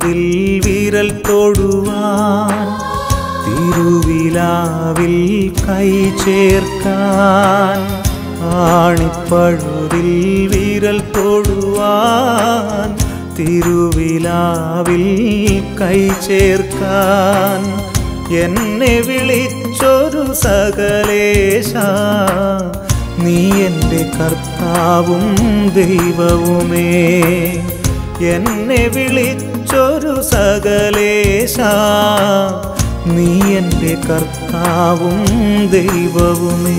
ആണിപ്പഴുതിൽ വിരൽ തൊടുവാൻ തിരുവിലാവിൽ കൈ ചേർക്കാൻ ആണിപ്പഴുതിൽ വിരൽ തൊടുവാൻ തിരുവിലാവിൽ കൈ ചേർക്കാൻ എന്നെ വിളിച്ചൊരു സകലേശ നീ എൻ്റെ കർത്താവും ദൈവവുമേ എന്നെ വിളിച്ചൊരു സകലേശ നീ എൻ്റെ കർത്താവും ദൈവവുമേ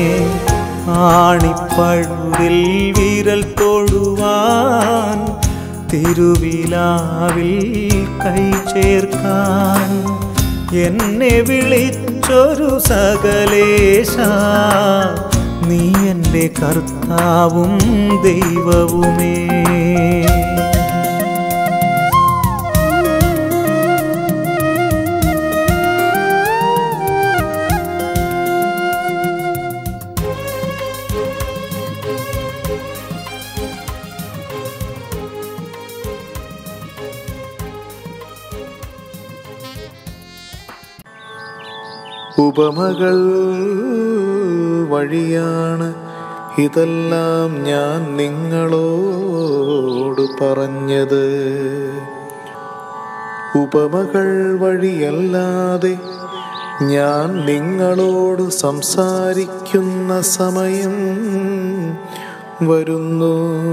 ആണിപ്പഴുതിൽ വിരൽ തൊടുവാൻ തിരുവിലാവിൽ കൈ ചേർക്കാൻ എന്നെ വിളിച്ചൊരു സകലേശ നീ എൻ്റെ കർത്താവും ദൈവവുമേ ഉപമകൾ വഴിയാണ് ഇതെല്ലാം ഞാൻ നിങ്ങളോട് പറഞ്ഞത് ഉപമകൾ വഴിയല്ലാതെ ഞാൻ നിങ്ങളോട് സംസാരിക്കുന്ന സമയം വരുന്നു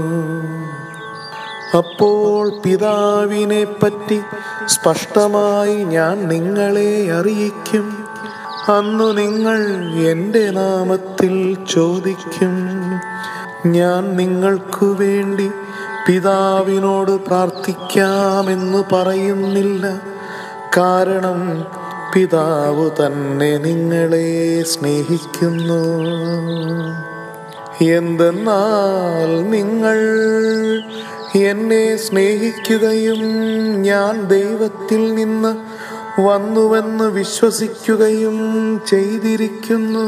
അപ്പോൾ പിതാവിനെ പറ്റി സ്പഷ്ടമായി ഞാൻ നിങ്ങളെ അറിയിക്കും അന്നു നിങ്ങൾ എൻ്റെ നാമത്തിൽ ചോദിക്കും ഞാൻ നിങ്ങൾക്കു വേണ്ടി പിതാവിനോട് പ്രാർത്ഥിക്കാമെന്ന് പറയുന്നില്ല കാരണം പിതാവ് തന്നെ നിങ്ങളെ സ്നേഹിക്കുന്നു എന്തെന്നാൽ നിങ്ങൾ എന്നെ സ്നേഹിക്കുകയും ഞാൻ ദൈവത്തിൽ നിന്ന് വന്നുവെന്ന് വിശ്വസിക്കുകയും ചെയ്തിരിക്കുന്നു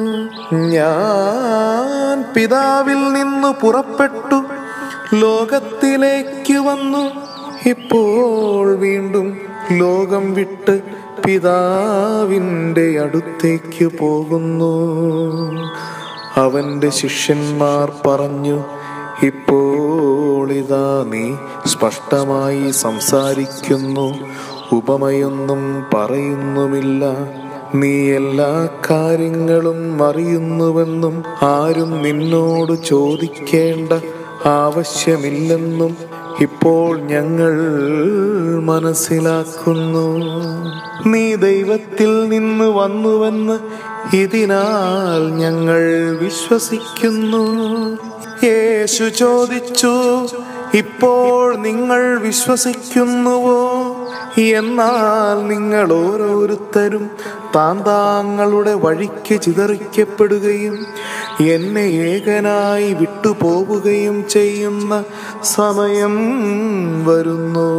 ഞാൻ പിതാവിൽ നിന്ന് പുറപ്പെട്ടു ലോകത്തിലേക്ക് വന്നു ഇപ്പോൾ വീണ്ടും ലോകം വിട്ട് പിതാവിൻ്റെ അടുത്തേക്ക് പോകുന്നു അവൻ്റെ ശിഷ്യന്മാർ പറഞ്ഞു ഇപ്പോൾ ഇതാ നീ സ്പഷ്ടമായി സംസാരിക്കുന്നു ഉപമയൊന്നും പറയുന്നുമില്ല നീ എല്ലാ കാര്യങ്ങളും അറിയുന്നുവെന്നും ആരും നിന്നോട് ചോദിക്കേണ്ട ആവശ്യമില്ലെന്നും ഇപ്പോൾ ഞങ്ങൾ മനസ്സിലാക്കുന്നു നീ ദൈവത്തിൽ നിന്ന് വന്നുവെന്ന് ഇതിനാൽ ഞങ്ങൾ വിശ്വസിക്കുന്നു യേശു ചോദിച്ചു ഇപ്പോൾ നിങ്ങൾ വിശ്വസിക്കുന്നുവോ എന്നാൽ നിങ്ങൾ ഓരോരുത്തരും താൻ താങ്കളുടെ വഴിക്ക് ചിതറിക്കപ്പെടുകയും എന്നെ ഏകനായി വിട്ടുപോവുകയും ചെയ്യുന്ന സമയം വരുന്നു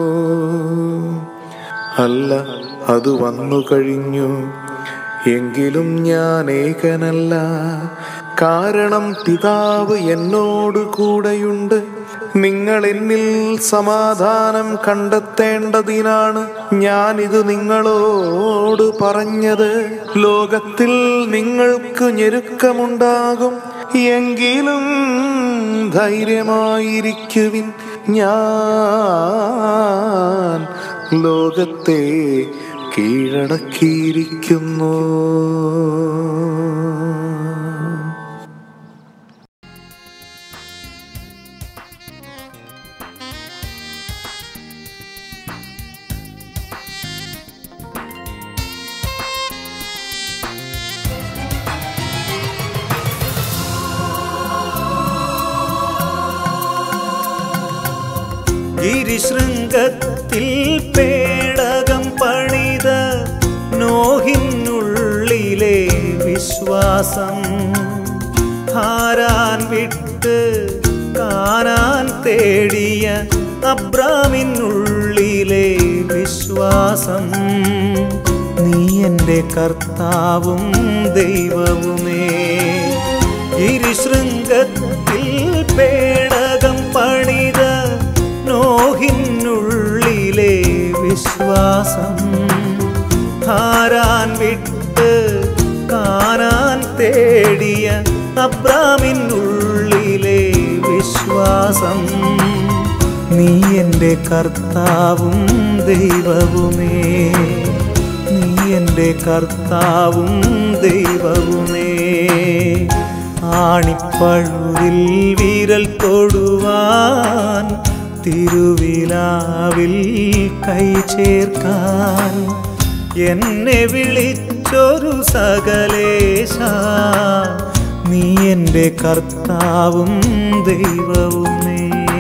അല്ല അത് വന്നു കഴിഞ്ഞു എങ്കിലും ഞാൻ ഏകനല്ല കാരണം പിതാവ് എന്നോട് കൂടെയുണ്ട് നിങ്ങൾ എന്നിൽ സമാധാനം കണ്ടെത്തേണ്ടതിനാണ് ഞാനിത് നിങ്ങളോട് പറഞ്ഞത് ലോകത്തിൽ നിങ്ങൾക്ക് ഞെരുക്കമുണ്ടാകും എങ്കിലും ധൈര്യമായിരിക്കുവിൻ ഞാൻ ലോകത്തെ കീഴടക്കിയിരിക്കുന്നു ഗിരിശൃംഗത്തിൽ പേടകം പണിത നോഹിനുള്ളിലെ വിശ്വാസം ഹാരാൻ വിട്ട് കാനാൻ തേടിയ അബ്രാമിനുള്ളിലെ വിശ്വാസം നീ എൻ്റെ കർത്താവും ദൈവവുമേ ഗിരിശൃംഗത്തിൽ പേടകം പണിത നോഹിനുള്ളിലെ വിശ്വാസം ഹാരാൻ വിട്ട് കാണാൻ തേടിയ അബ്രാമിൻ ഉള്ളിലെ വിശ്വാസം നീ എൻ്റെ കർത്താവും ദൈവവുമേ നീ എൻ്റെ കർത്താവും ദൈവവുമേ ആണിപ്പഴുതിൽ വിരൽ തൊടുവാൻ തിരുവിലാവിൽ കൈ ചേർക്കാൻ എന്നെ വിളിച്ചൊരു സകലേശ നീ എൻ്റെ കർത്താവും ദൈവവുമേ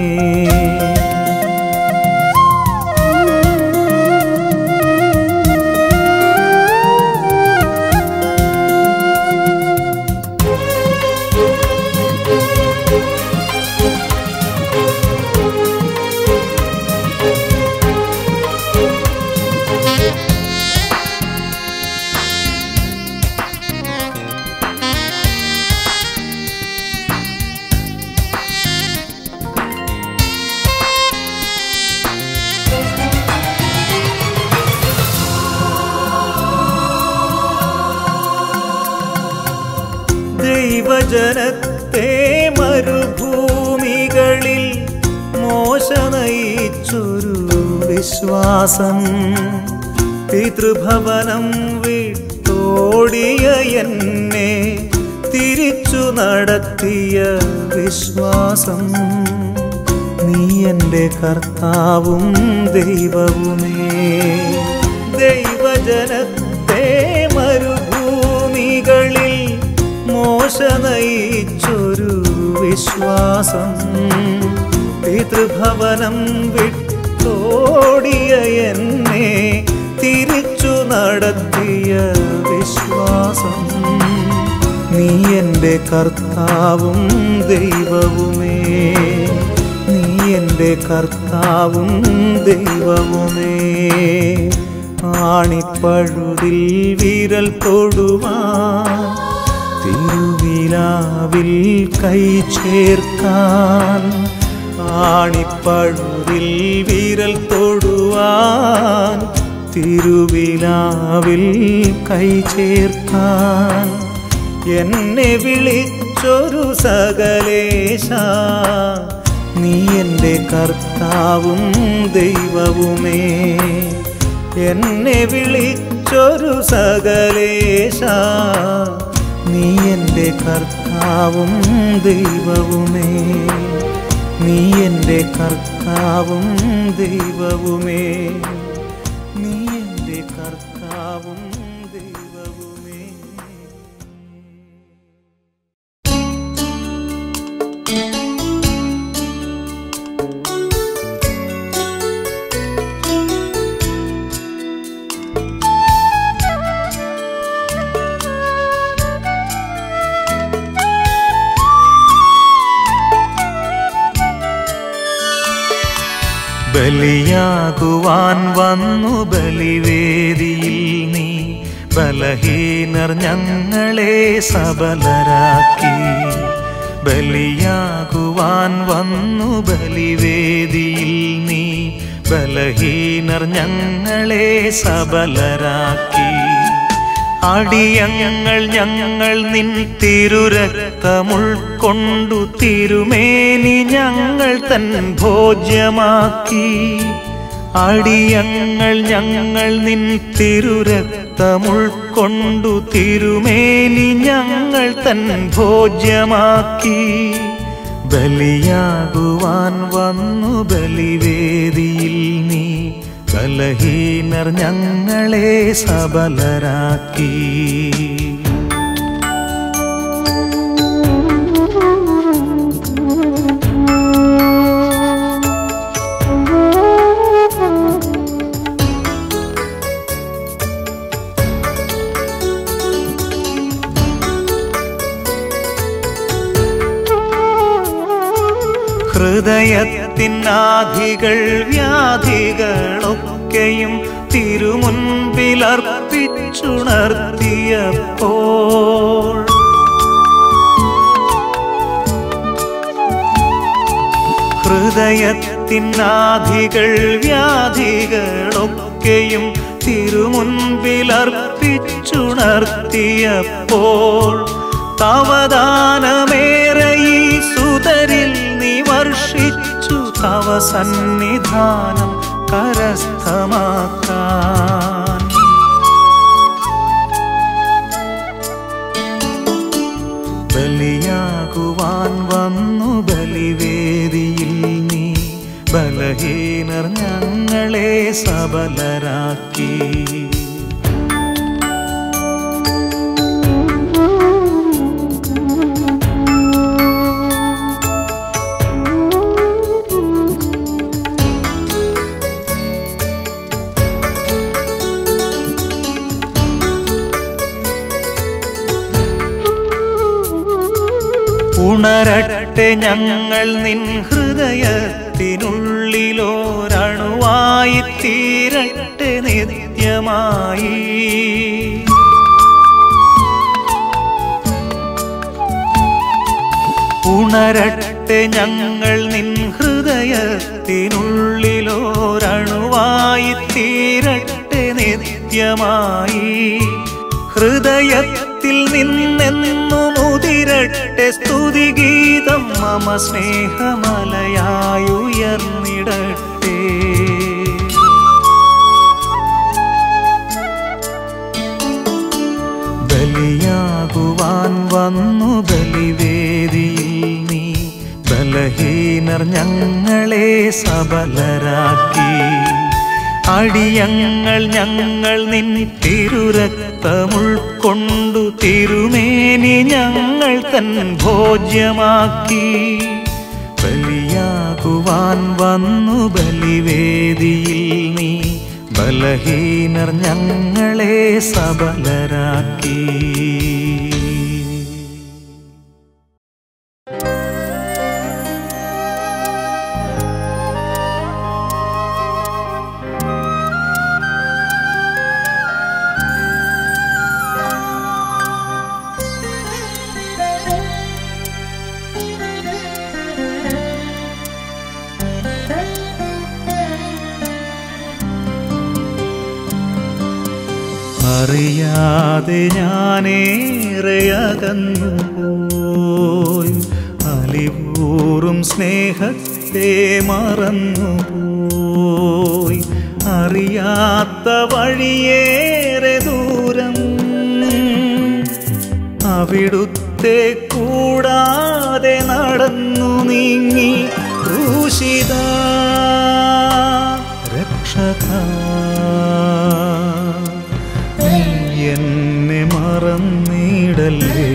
ദൈവജനത്തെ മരുഭൂമികളിൽ മോശ നയിച്ചൊരു വിശ്വാസം പിതൃഭവനം വിട്ടോടിയ എന്നെ തിരിച്ചു നടത്തിയ വിശ്വാസം നീ എൻ്റെ കർത്താവും ദൈവവുമേ ദൈവജനത്തെ മരുഭൂമികളിൽ മോശ നയിച്ചൊരു വിശ്വാസം പിതൃഭവനം വിട്ടോടിയ എന്നെ തിരിച്ചു നടത്തിയ വിശ്വാസം നീ എൻ്റെ കർത്താവും ദൈവവുമേ നീ എൻ്റെ കർത്താവും ദൈവവുമേ ആണിപ്പഴുതിൽ വിരൽ തൊടുവാൻ തിരുവിലാവിൽ കൈ ചേർക്കാൻ ആണിപ്പഴുതിൽ വിരൽ തൊടുവാൻ തിരുവിലാവിൽ കൈ ചേർക്കാൻ എന്നെ വിളിച്ചൊരു സകലേശ നീ എൻ്റെ കർത്താവും ദൈവവുമേ എന്നെ വിളിച്ചൊരു സകലേശ നീ എൻ്റെ കർത്താവും ദൈവവുമേ നീ എൻ്റെ കർത്താവും ദൈവവുമേ നീ എൻ്റെ കർത്താവും ദൈവവുമേ ബലിയാകുവാൻ വന്നു ബലിവേദിയിൽ നീ ബലഹീനർ ഞങ്ങളെ സബലരാക്കി ബലിയാകുവാൻ വന്നു ബലിവേദിയിൽ നീ ബലഹീനർ ഞങ്ങളെ സബലരാക്കി അടിയങ്ങൾ ഞങ്ങൾ നിൻ തിരുരക്തമുൾക്കൊണ്ടു തിരുമേനി ഞങ്ങൾ തൻ ഭോജ്യമാക്കി അടിയങ്ങൾ ഞങ്ങൾ നിൻ തിരുരക്തമുൾക്കൊണ്ടു തിരുമേനി ഞങ്ങൾ തൻ ഭോജ്യമാക്കി ബലിയാകുവാൻ വന്നു ബലിവേദിയിൽ നീ ബലഹീനർ ഞങ്ങളെ സബലരാക്കി ഹൃദയത്തിനാധികൾ വ്യാധികളൊക്കെയും തിരുമുൻപിലർപ്പിച്ചുണർത്തിയപ്പോൾ ഹൃദയത്തിനാധികൾ വ്യാധികളൊക്കെ ഒക്കെയും തിരുമുൻപിലർപ്പിച്ചുണർത്തിയപ്പോൾ തവദാനമേറെ ഈ സുതരിൽ നീ വർഷിച്ചു തവ സന്നിധാനം കരസ്ഥമാക്കാൻ ബലിയാകുവാൻ വന്നു ബലിവേദിയിൽ നീ ബലഹീനർ ഞങ്ങളെ സബലരാക്കി ഉണരട്ടെ ഞങ്ങൾ നിൻ ഹൃദയത്തിനുള്ളിലോരണുവായി തീരട്ടെ നിത്യമായി ഉണരട്ടെ ഞങ്ങൾ നിൻ ഹൃദയത്തിനുള്ളിലോരണുവായി തീരട്ടെ നിത്യമായി ഹൃദയത്തിൽ നിന്നെന്നു മുതിരട്ടെ സ്തുതിഗീതം മമ സ്നേഹമലയായുയർന്നിടട്ടെ ബലിയാകുവാൻ വന്നു ബലിവേദിയിൽ നീ ബലഹീനർ ഞങ്ങളെ സബലരാക്കി അടിയങ്ങൾ ഞങ്ങൾ നിൻ തിരുരക്തമുൾക്കൊണ്ടു തിരുമേനി ഞങ്ങൾ തൻ ഭോജ്യമാക്കി ബലിയാകുവാൻ വന്നു ബലിവേദിയിൽ നീ ബലഹീനർ ഞങ്ങളെ സബലരാക്കി അറിയാതെ ഞാനേറെ അകന്നു പോയി അലിവൂറും സ്നേഹത്തെ മറന്നു പോയി അറിയാത്ത വഴിയേറെ ദൂരം അവിടുത്തെ കൂടാതെ നടന്നു നീങ്ങി ക്രൂശിത രക്ഷക നീ എന്നെ മറന്നിടല്ലേ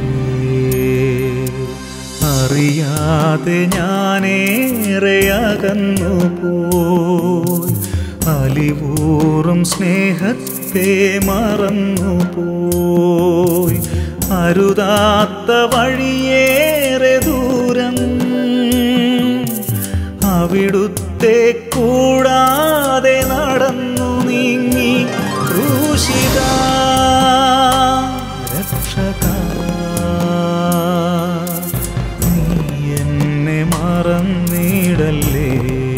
അറിയാതെ ഞാനേറെ അകന്നു പോയി അലിവൂറും സ്നേഹത്തെ മറന്നു പോയി അരുതാത്ത വഴിയേറെ ദൂരം അവിടുത്തെ കൂടാതെ നടന്നു നീങ്ങി ക്രൂശിത രക്ഷക നീ എന്നെ മറന്നിടല്ലേ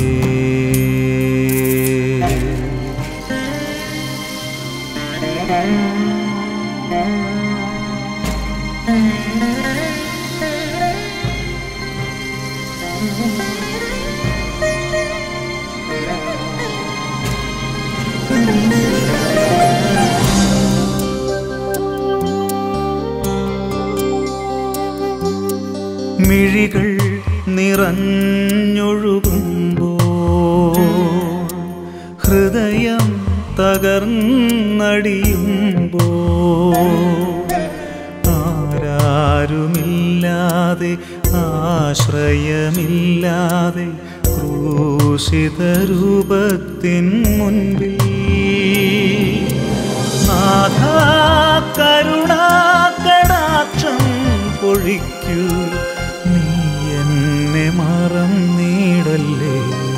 മിഴികൾ നിറഞ്ഞൊഴുകുമ്പോ ഹൃദയം തകർന്നടിയുമ്പോ ആരാരുമില്ലാതെ ആശ്രയമില്ലാതെ ക്രൂശിത രൂപത്തിൻ മുൻപിൽ നാഥാ കരുണാകടാക്ഷം പൊഴിക്കൂ നീ എന്നെ മറന്നിടല്ലേ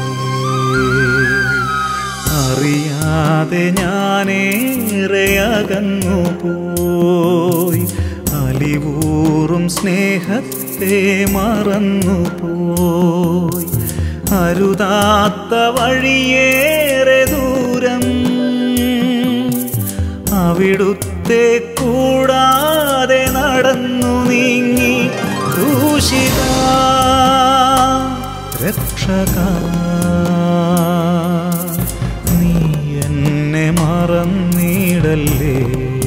അറിയാതെ ഞാനേറെ അകന്നു പോയി അലിവൂറും സ്നേഹത്തെ മറന്നു പോയി അരുതാത്ത വഴിയേറെ ദൂരം അവിടുത്തെ കൂടാതെ നടന്നു നീങ്ങി ക്രൂശിത രക്ഷക നീ എന്നെ മറന്നിടല്ലേ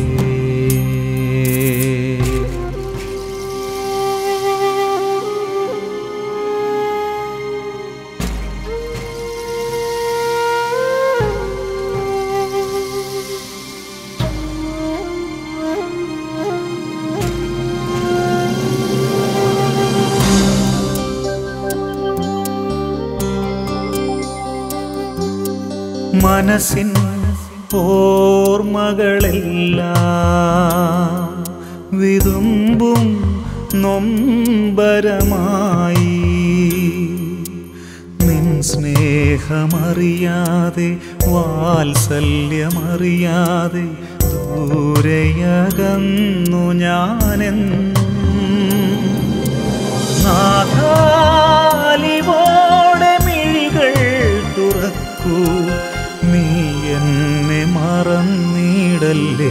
മനസ്സിൻ ഓർമ്മകളെല്ലാം വിതുമ്പും നൊമ്പരമായി നിൻ സ്നേഹമറിയാതെ വാത്സല്യമറിയാതെ ദൂരയകന്നു ഞാനെന്നും നാഥാലിവോടെ മിഴികൾ തുറക്കൂ നീ എന്നെ മറന്നിടല്ലേ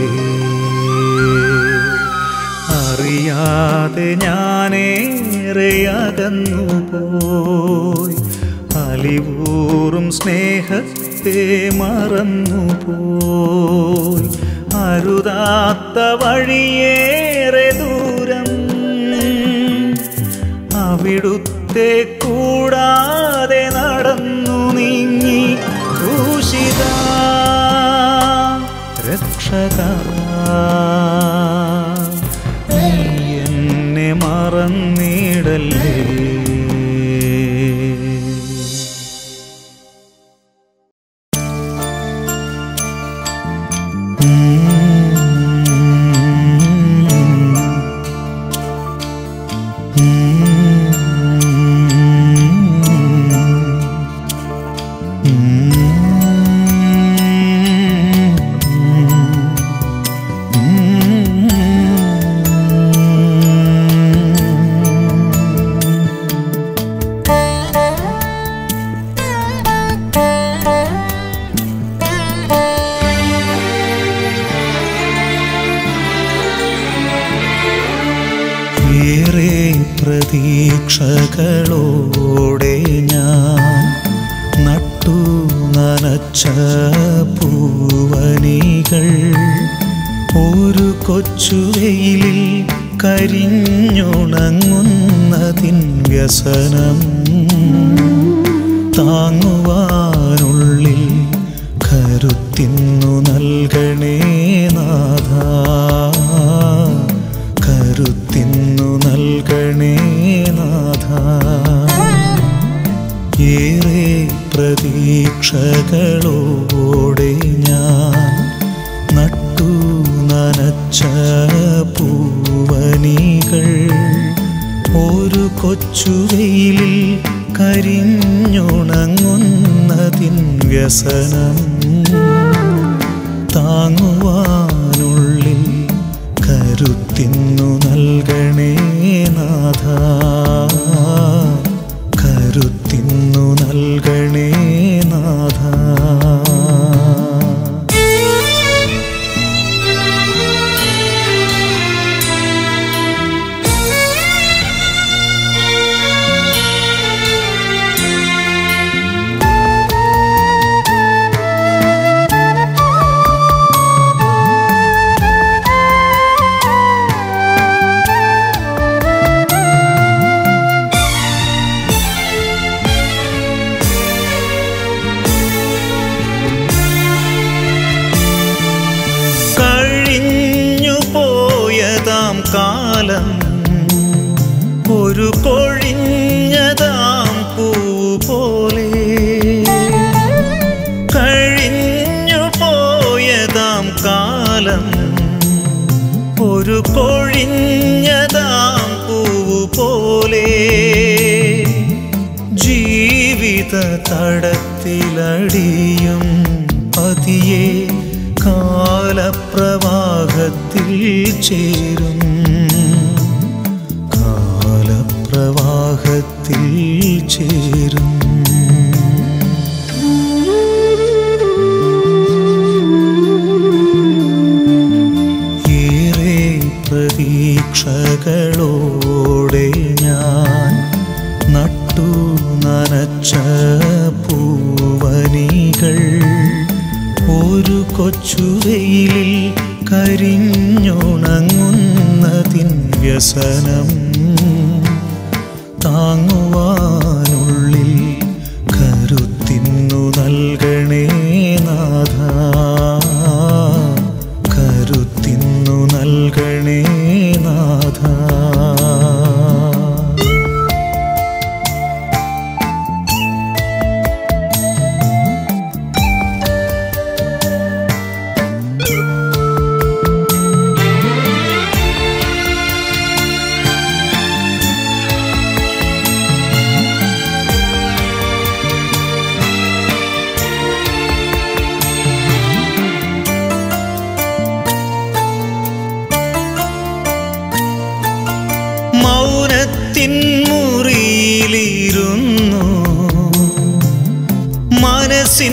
അറിയാതെ ഞാനേറെ അകന്നു പോയി അലിവൂറും സ്നേഹത്തെ മറന്നു പോയി അരുതാത്ത വഴിയേറെ ദൂരം അവിടുത്തെ കൂടാതെ നടന്നു നീങ്ങി ക്രൂശിത രക്ഷക നീ എന്നെ മറന്നിടല്ലേ ഏറെ പ്രതീക്ഷകളോടെ ഞാൻ നട്ടു നനച്ച പൂവനികൾ ഒരു കൊച്ചുവെയിലിൽ കരിഞ്ഞുണങ്ങുന്നതിൻ വ്യസനം താങ്ങുവാനുള്ളിൽ കരുത്തിന്നു നൽകണേ നാഥ കരുത്തിന്നു നൽകണേ നാഥ ഏറെ പ്രതീക്ഷകളോടെ ഞാൻ നട്ടു നനച്ച പൂവനികൾ ഒരു കൊച്ചുവെയിലിൽ കരിഞ്ഞുണങ്ങുന്നതിൻ വ്യസനം താങ്ങുവാനുള്ളിൽ കരുത്തിന്നു നൽകണേ നാഥ കരുത്തിന്നു നൽകണേ നാഥ കഴിഞ്ഞു പോയതാം കാലം ഒരു കൊഴിഞ്ഞതാം പൂ പോലെ കഴിഞ്ഞു പോയതാം കാലം ഒരു കൊഴിഞ്ഞതാം പൂ പോലെ ജീവിത തടത്തിലടിയും പതിയെ കാലപ്രവാഹത്തിൽ ചേരും കാലപ്രവാഹത്തിൽ ചേരും Thank you. പ്രതീക്ഷകളോടെ ഞാൻ നട്ടു നനച്ച പൂവനികൾ ഒരു കൊച്ചുവെയിലിൽ കരിഞ്ഞുണങ്ങുന്നതിൻ വ്യസനം താങ്ങുവാനുള്ളിൽ കരുത്തിന്നു നൽകണേ നാഥ കരുത്തിന്നു നൽകണേ നാഥ മൗനത്തിൻ മുറിയിലിരുന്നു മനസ്സിൻ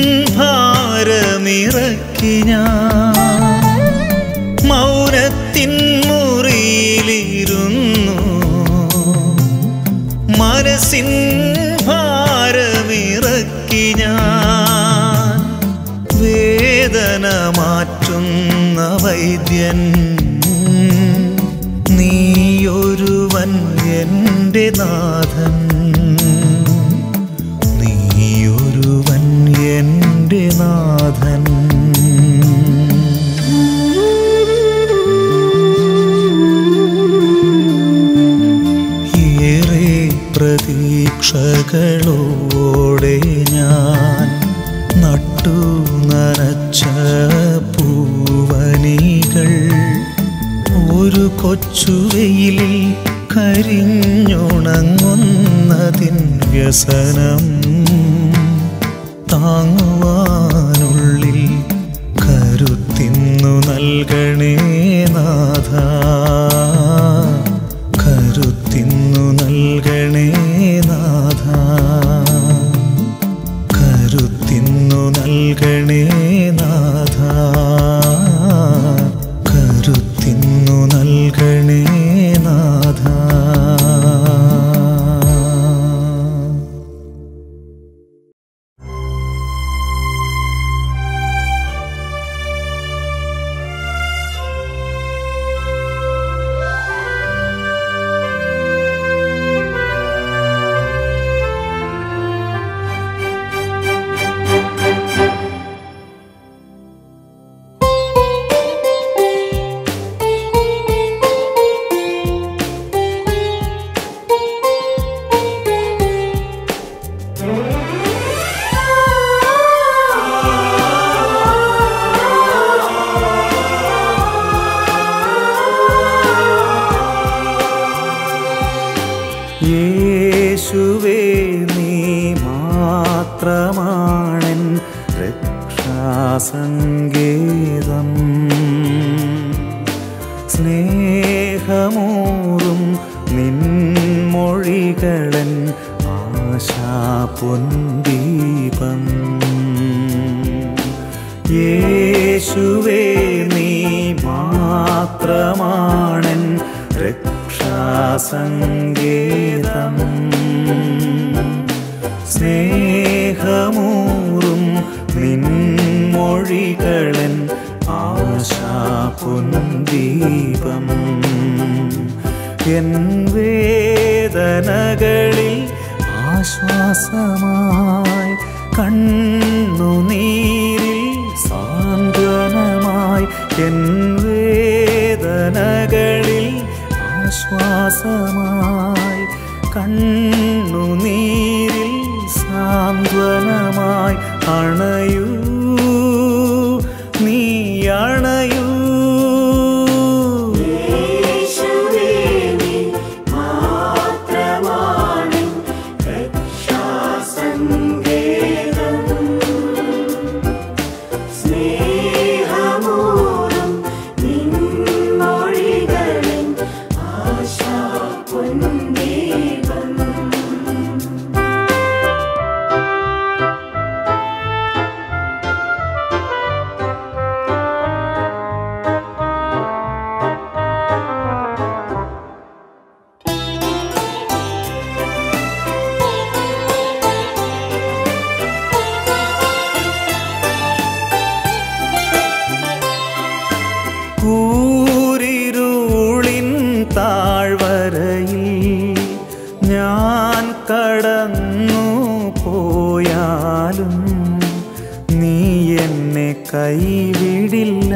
ഭാരമിറക്കി ഞാൻ മൗനത്തിൻ മുറിയിലിരുന്നു മനസ്സിൻ ഭാരമിറക്കി ഞാൻ വേദന മാറ്റുന്ന വൈദ്യൻ നീയൊരുവൻ എൻ്റെ നാഥൻ നീയൊരുവൻ എൻ്റെ നാഥൻ ഏറെ പ്രതീക്ഷകളോടെ ഞാൻ നട്ടു നനച്ച പൂവനികൾ ഒരു കൊച്ചുവെയിലിൽ കരിഞ്ഞുണങ്ങുന്നതിൻ വ്യസനം താങ്ങുവാനുള്ളിൽ കരുത്തിന്നു നൽകണേ നാഥ കരുത്തിന്നു നൽകണേ നാഥ കരുത്തിന്നു നൽകണേ നാഥ കരുത്തിന്നു നൽകണേ നാഥ യേശുവേ നീ മാത്രമാണൻ രക്ഷാസങ്കേതം സ്നേഹമൂറും നിൻമൊഴികളൻ ആശാപൊന്തീപം യേശുവേ നീ മാത്രമാണൻ രക്ഷാസങ്കേതം സ്നേഹമൂറും നിൻമൊഴികളൻ ആശാപുന്ദീപം എൻ വേദനകളിൽ ആശ്വാസമായി കണ്ണുനീരിൽ സാന്ത്വനമായി എൻ വേദനകളിൽ ആശ്വാസമായി കണ്ണുനീരിൽ സാന്ത്വനമായി അണയൂ നീ അണയൂ ആശാ കരയിൽ ഞാൻ കടന്നു പോയാലും നീ എന്നെ കൈവിടില്ല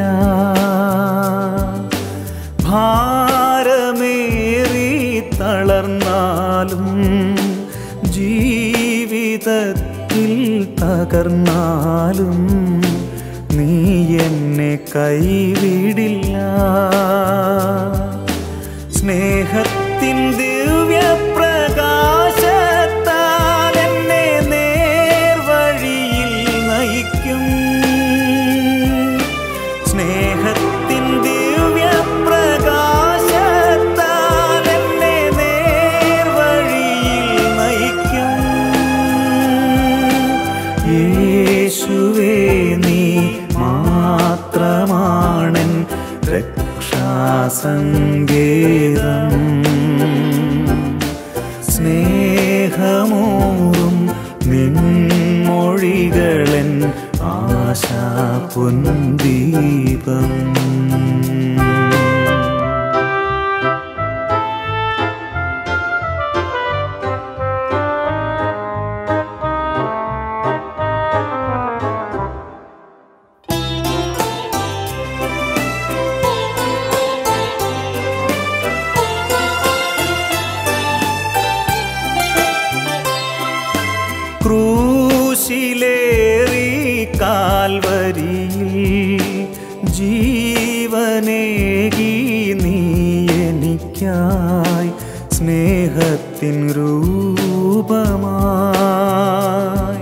ഭാരമേറി തളർന്നാലും ജീവിതത്തിൽ തകർന്നാലും നീ എന്നെ കൈവിടില്ല സ്നേഹത്തിൻ ദിവ്യപ്രകാശത്താൽ എന്നെ നേർവഴിയിൽ നയിക്കും സ്നേഹത്തിൻ ദിവ്യപ്രകാശത്താൽ എന്നെ നേർവഴിയിൽ നയിക്കും യേശുവേ നീ മാത്രമാണൻ രക്ഷാസങ്കേതം സ്നേഹമോറും നിൻമൊഴികളൻ ആശാ പൊൻദീപം ക്രൂശിലേറി കാൽവരിയിൽ ജീവനേകി നീ എനിക്കായി സ്നേഹത്തിൻ രൂപമായി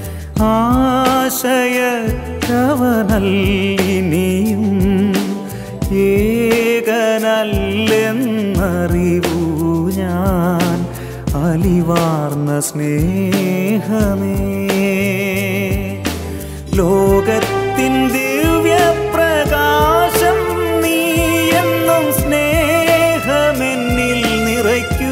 ആശയക്കവനല്ലിനിയും ഏകനല്ലെന്നറിവൂ ഞാൻ അലിവാർന്ന സ്നേഹമേ ലോകത്തിൻ ദിവ്യപ്രകാശം നീ എന്നും സ്നേഹമെന്നിൽ നിറയ്ക്കൂ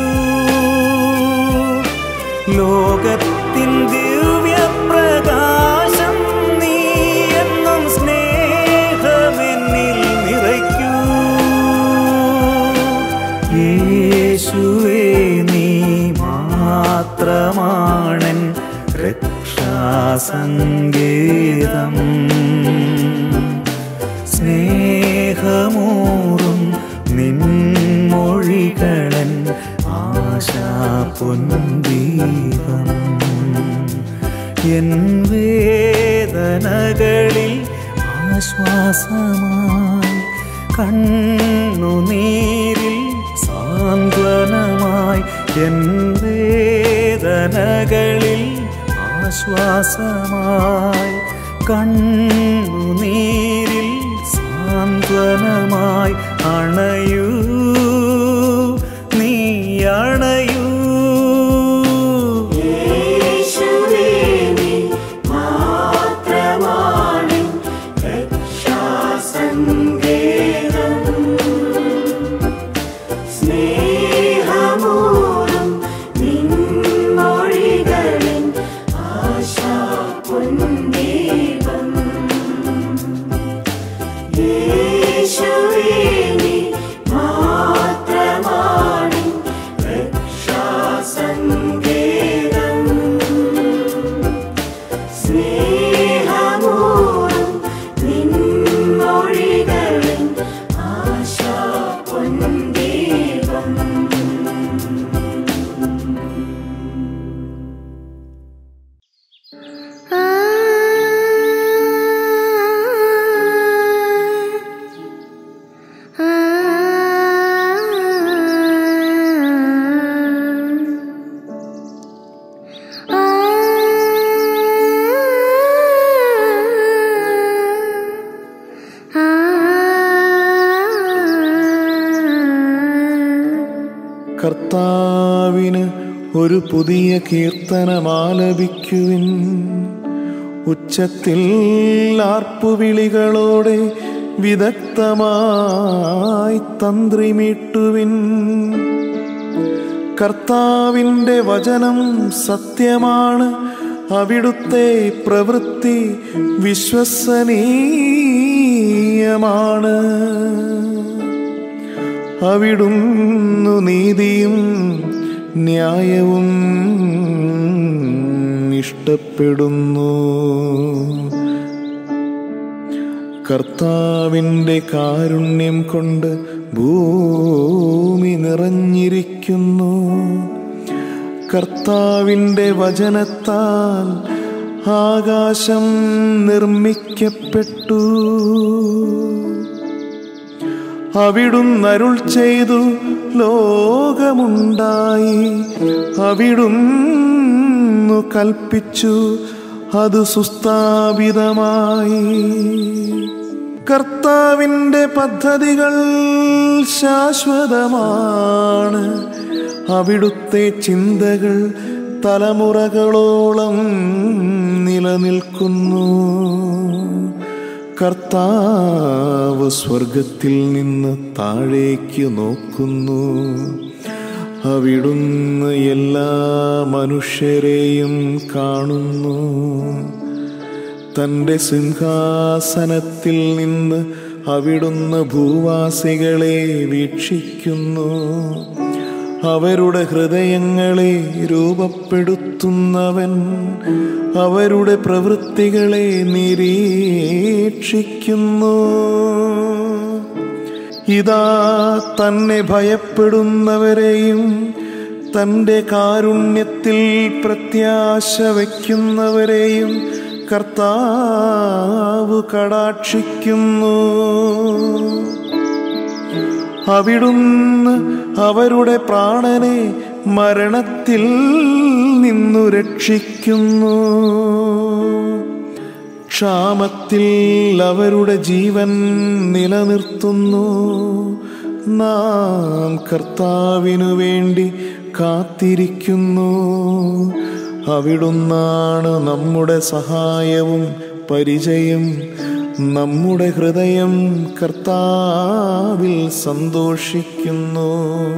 ലോകത്തിൻ ദിവ്യപ്രകാശം നീ എന്നും സ്നേഹമെന്നിൽ നിറയ്ക്കൂ യേശുവേ നീ മാത്രമാണൻ രക്ഷാസങ്കേതം സ്നേഹമൂറും നിൻമൊഴികളൻ ആശാ പൊൻദീപം എൻ വേദനകളിൽ ആശ്വാസമായി കണ്ണുനീരിൽ സാന്ത്വനമായി എൻ വേദനകളിൽ ആശ്വാസമായി കണ്ണുനീരിൽ സാന്ത്വനമായി അണയൂ നീ അണയൂ യേശുവേ നീ മാത്രമാണ് രക്ഷാസങ്കേതം സ്നേഹമൂറും നിൻമൊഴികളിൻ ആശാ പൊൻദീപം യേശുവേ നീ മാത്രമാണ് രക്ഷാസങ്കേതം സ്നേഹമൂറും നിൻമൊഴികളിൻ ആശാ പൊൻദീപം കർത്താവിന് ഒരു പുതിയ കീർത്തനമാലപിക്കുവിൻ ഉച്ചത്തിൽ ആർപ്പുവിളികളോടെ വിദഗ്ധമായി തന്ത്രിമീട്ടുവിൻ കർത്താവിൻ്റെ വചനം സത്യമാണ് അവിടുത്തെ പ്രവൃത്തി വിശ്വസനീയമാണ് അവിടുന്നു നീതിയും ന്യായവും ഇഷ്ടപ്പെടുന്നു കർത്താവിൻ്റെ കാരുണ്യം കൊണ്ട് ഭൂമി നിറഞ്ഞിരിക്കുന്നു കർത്താവിൻ്റെ വചനത്താൽ ആകാശം നിർമ്മിക്കപ്പെട്ടു അവിടുന്ന് അരുൾ ചെയ്തു ലോകമുണ്ടായി അവിടുന്നു കൽപ്പിച്ചു അത് സുസ്ഥാപിതമായി കർത്താവിൻ്റെ പദ്ധതികൾ ശാശ്വതമാണ് അവിടുത്തെ ചിന്തകൾ തലമുറകളോളം നിലനിൽക്കുന്നു കർത്താവ് സ്വർഗത്തിൽ നിന്ന് താഴേക്ക് നോക്കുന്നു അവിടുന്ന് എല്ലാ മനുഷ്യരെയും കാണുന്നു തൻ്റെ സിംഹാസനത്തിൽ നിന്ന് അവിടുന്ന് ഭൂവാസികളെ വീക്ഷിക്കുന്നു അവരുടെ ഹൃദയങ്ങളെ രൂപപ്പെടുത്തുന്നവൻ അവരുടെ പ്രവൃത്തികളെ നിരീക്ഷിക്കുന്നു ഇതാ തന്നെ ഭയപ്പെടുന്നവരെയും തൻ്റെ കാരുണ്യത്തിൽ പ്രത്യാശ വയ്ക്കുന്നവരെയും കർത്താവ് കടാക്ഷിക്കുന്നു അവിടുന്ന് അവരുടെ പ്രാണനെ മരണത്തിൽ നിന്നു രക്ഷിക്കുന്നു ക്ഷാമത്തിൽ അവരുടെ ജീവൻ നിലനിർത്തുന്നു നാം കർത്താവിനു വേണ്ടി കാത്തിരിക്കുന്നു അവിടുന്നാണ് നമ്മുടെ സഹായവും പരിചയം നമ്മുടെ ഹൃദയം കർത്താവിൽ സന്തോഷിക്കുന്നു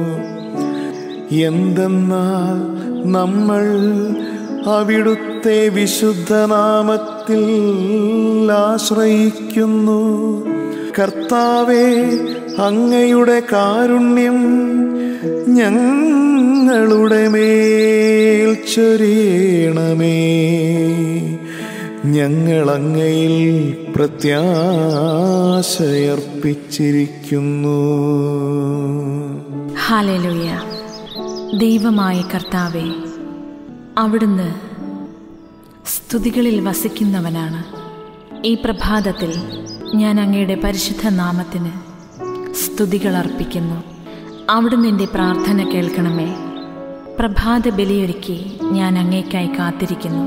എന്തെന്നാൽ നമ്മൾ അവിടുത്തെ വിശുദ്ധനാമത്തിൽ ആശ്രയിക്കുന്നു കർത്താവെ അങ്ങയുടെ കാരുണ്യം ഞങ്ങളുടെ മേൽ ചൊരിയണമേ ഞങ്ങൾ അങ്ങയിൽ പ്രത്യാശയർപ്പിച്ചിരിക്കുന്നു ഹാലേലുയ ദൈവമായ കർത്താവെ അവിടുന്ന് സ്തുതികളിൽ വസിക്കുന്നവനാണ് ഈ പ്രഭാതത്തിൽ ഞാൻ അങ്ങയുടെ പരിശുദ്ധ നാമത്തിന് സ്തുതികൾ അർപ്പിക്കുന്നു അവിടുന്ന് എൻ്റെ പ്രാർത്ഥന കേൾക്കണമേ പ്രഭാത ബലിയൊരുക്കി ഞാൻ അങ്ങേക്കായി കാത്തിരിക്കുന്നു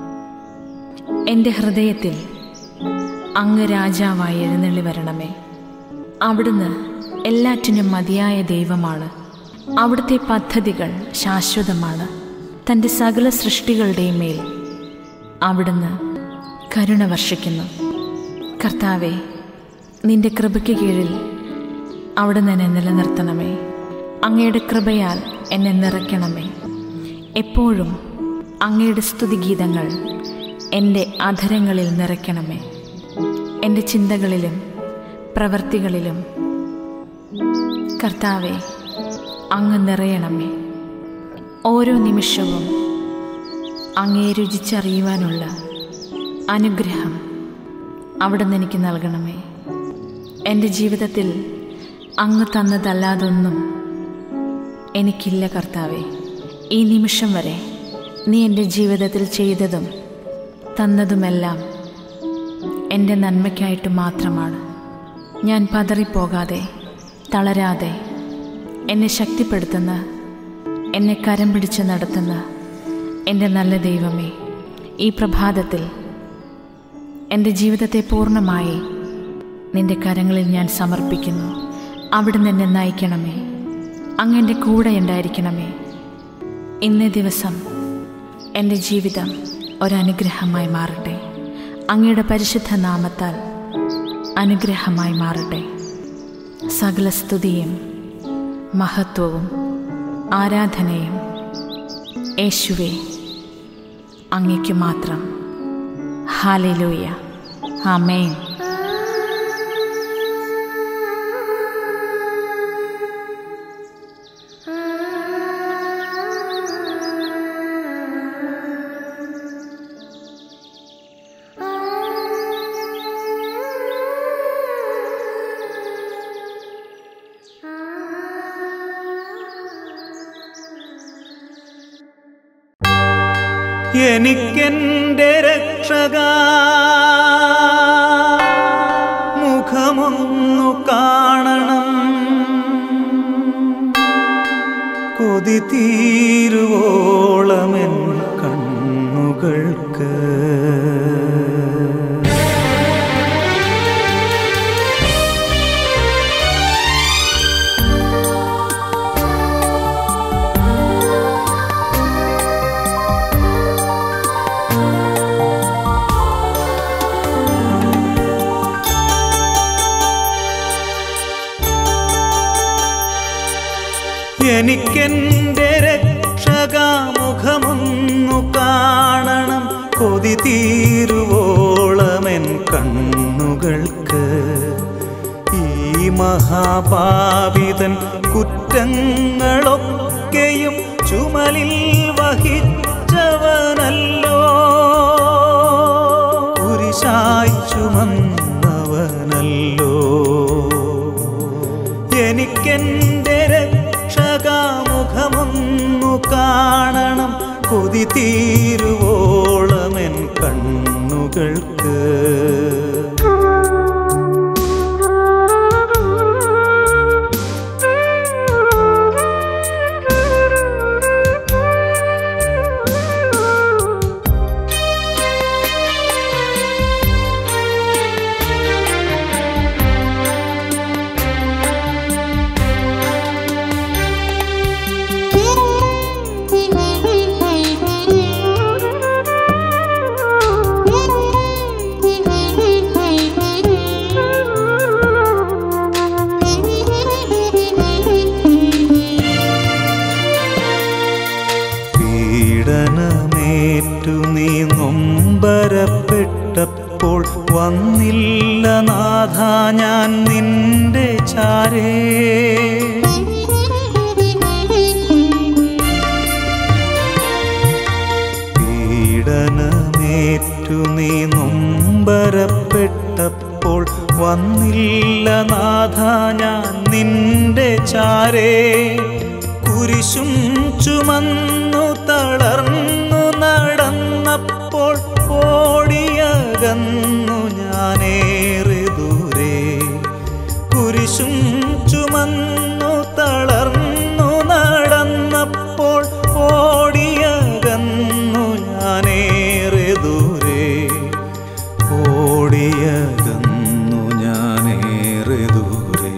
എൻ്റെ ഹൃദയത്തിൽ അങ്ങ് രാജാവായി എഴുന്നള്ളി വരണമേ അവിടുന്ന് എല്ലാറ്റിനും മതിയായ ദൈവമാണ് അവിടുത്തെ പദ്ധതികൾ ശാശ്വതമാണ് തൻ്റെ സകല സൃഷ്ടികളുടെയും മേൽ അവിടുന്ന് കരുണ വർഷിക്കുന്നു കർത്താവെ നിന്റെ കൃപയ്ക്ക് കീഴിൽ അവിടുന്ന് എന്നെ നിലനിർത്തണമേ അങ്ങയുടെ കൃപയാൽ എന്നെ നിറയ്ക്കണമേ എപ്പോഴും അങ്ങയുടെ സ്തുതിഗീതങ്ങൾ എൻ്റെ അധരങ്ങളിൽ നിറയ്ക്കണമേ എൻ്റെ ചിന്തകളിലും പ്രവൃത്തികളിലും കർത്താവെ അങ്ങ് നിറയണമേ ഓരോ നിമിഷവും അങ്ങേ രുചിച്ചറിയുവാനുള്ള അനുഗ്രഹം അവിടുന്ന് എനിക്ക് നൽകണമേ എൻ്റെ ജീവിതത്തിൽ അങ്ങ് തന്നതല്ലാതൊന്നും എനിക്കില്ല കർത്താവെ ഈ നിമിഷം വരെ നീ എൻ്റെ ജീവിതത്തിൽ ചെയ്തതും തന്നതുമെല്ലാം എൻ്റെ നന്മയ്ക്കായിട്ട് മാത്രമാണ് ഞാൻ പതറിപ്പോകാതെ തളരാതെ എന്നെ ശക്തിപ്പെടുത്തുന്ന എന്നെ കരം പിടിച്ച് നടത്തുന്ന എൻ്റെ നല്ല ദൈവമേ ഈ പ്രഭാതത്തിൽ എൻ്റെ ജീവിതത്തെ പൂർണ്ണമായി നിന്റെ കരങ്ങളിൽ ഞാൻ സമർപ്പിക്കുന്നു അവിടുന്ന് എന്നെ നയിക്കണമേ അങ്ങ് എൻ്റെ കൂടെ ഉണ്ടായിരിക്കണമേ ഇന്നേ ദിവസം എൻ്റെ ജീവിതം ഒരനുഗ്രഹമായി മാറട്ടെ അങ്ങയുടെ പരിശുദ്ധ നാമത്താൽ അനുഗ്രഹമായി മാറട്ടെ സകല സ്തുതിയും മഹത്വവും ആരാധനയും യേശുവേ അങ്ങയ്ക്ക് മാത്രം ഹാലലൂയ ആമേൻ എനിക്കെന്റെ രക്ഷക മുഖമൊന്നു കാണണം കൊതി തീരുവോളമെൻ കണ്ണുകൾക്ക് എനിക്കെന്റെ രക്ഷകാമുഖമൊന്നു കാണണം കൊതി തീരുവോളമെൻ കണ്ണുകൾക്ക് ഈ മഹാപാപിതൻ കുറ്റങ്ങളൊക്കെയും ചുമലിൽ വഹിച്ചവനല്ലോ കുരിശായി ചുമന്നവനല്ലോ എനിക്കെന്റെ രക്ഷകാമുഖമൊന്നു കാണണം കൊതി തീരുവോളമെൻ കണ്ണുകൾക്ക് പീഡനമേറ്റു നീ നൊമ്പരപ്പെട്ടപ്പോൾ വന്നില്ല നാഥ ഞാൻ നിന്റെ ചാരേ പീഡനമേറ്റു നീ നൊമ്പരപ്പെട്ടപ്പോൾ വന്നില്ല നാഥ ഞാൻ നിന്റെ ചാരേ കുരിശും ചുമന്നു തളർന്നു നടന്നപ്പോൾ ഓടിയകന്നു ഞാനേറെ ദൂരെ കുരിശും ചുമന്നു തളർന്നു നടന്നപ്പോൾ ഓടിയകന്നു ഞാനേറെ ദൂരെ ഓടിയകന്നു ഞാനേറെ ദൂരെ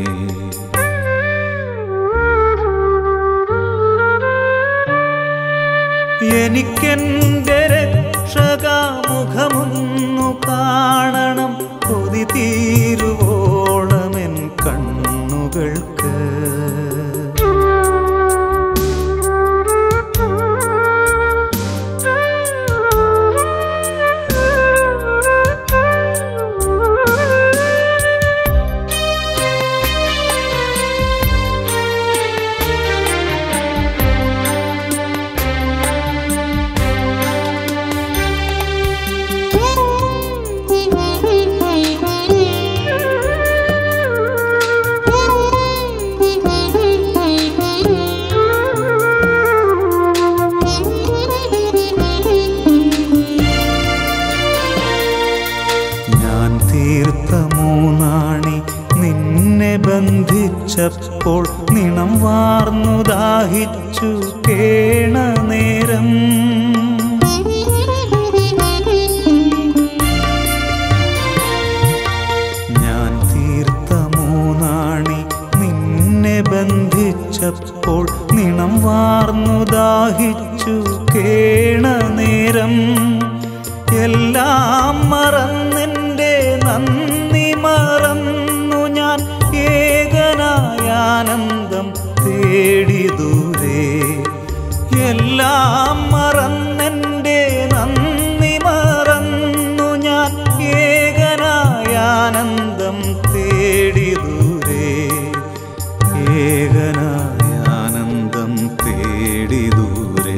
എനിക്കെന്റെ രക്ഷകാമുഖമൊന്നു കാണണം കൊതി തീരുവോളമെൻ കണ്ണുകൾക്ക് ഞാൻ തീർത്ത മൂന്നാണി നിന്നെ ബന്ധിച്ചപ്പോൾ നിണം വാർന്നു ദാഹിച്ചു കേണ നേരം ഞാൻ തീർത്ത മൂന്നാണി നിന്നെ ബന്ധിച്ചപ്പോൾ നിണം വാർന്നു ദാഹിച്ചു കേണ നേരം എല്ലാം മറന്നെൻ്റെ നന്ദി മറന്നു ഞാൻ ഏകനായ ആനന്ദം തേടി ദൂരെ എല്ലാം മറന്നെൻ്റെ നന്ദി മറന്നു ഞാൻ ഏകനായ ആനന്ദം തേടി ദൂരെ ഏകനായ ആനന്ദം തേടി ദൂരെ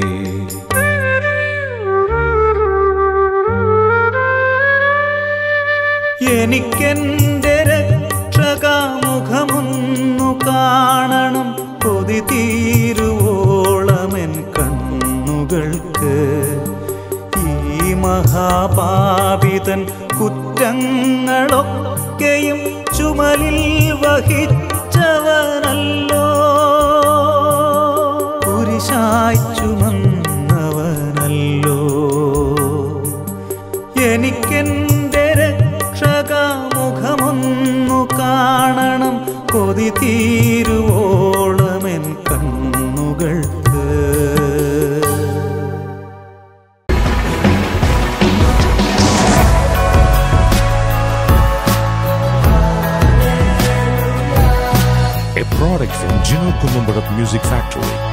എനിക്കെന്റെ രക്ഷകാമുഖമൊന്നു കാണണം കൊതി തീരുവോളമെൻ കണ്ണുകൾക്ക് കണ്ണുകൾക്ക് ഈ മഹാപാപിതൻ കുറ്റങ്ങളൊക്കെയും ചുമലിൽ വഹിച്ചവനല്ലോ കുരിശായി ചുമന്നവനല്ലോ എനിക്കെൻ്റെ രക്ഷകാമുഖമൊന്നു കാണണം കൊതി തീരുവോളമെൻ കണ്ണുകൾക്ക് a product from Gino Columbarat Music Factory.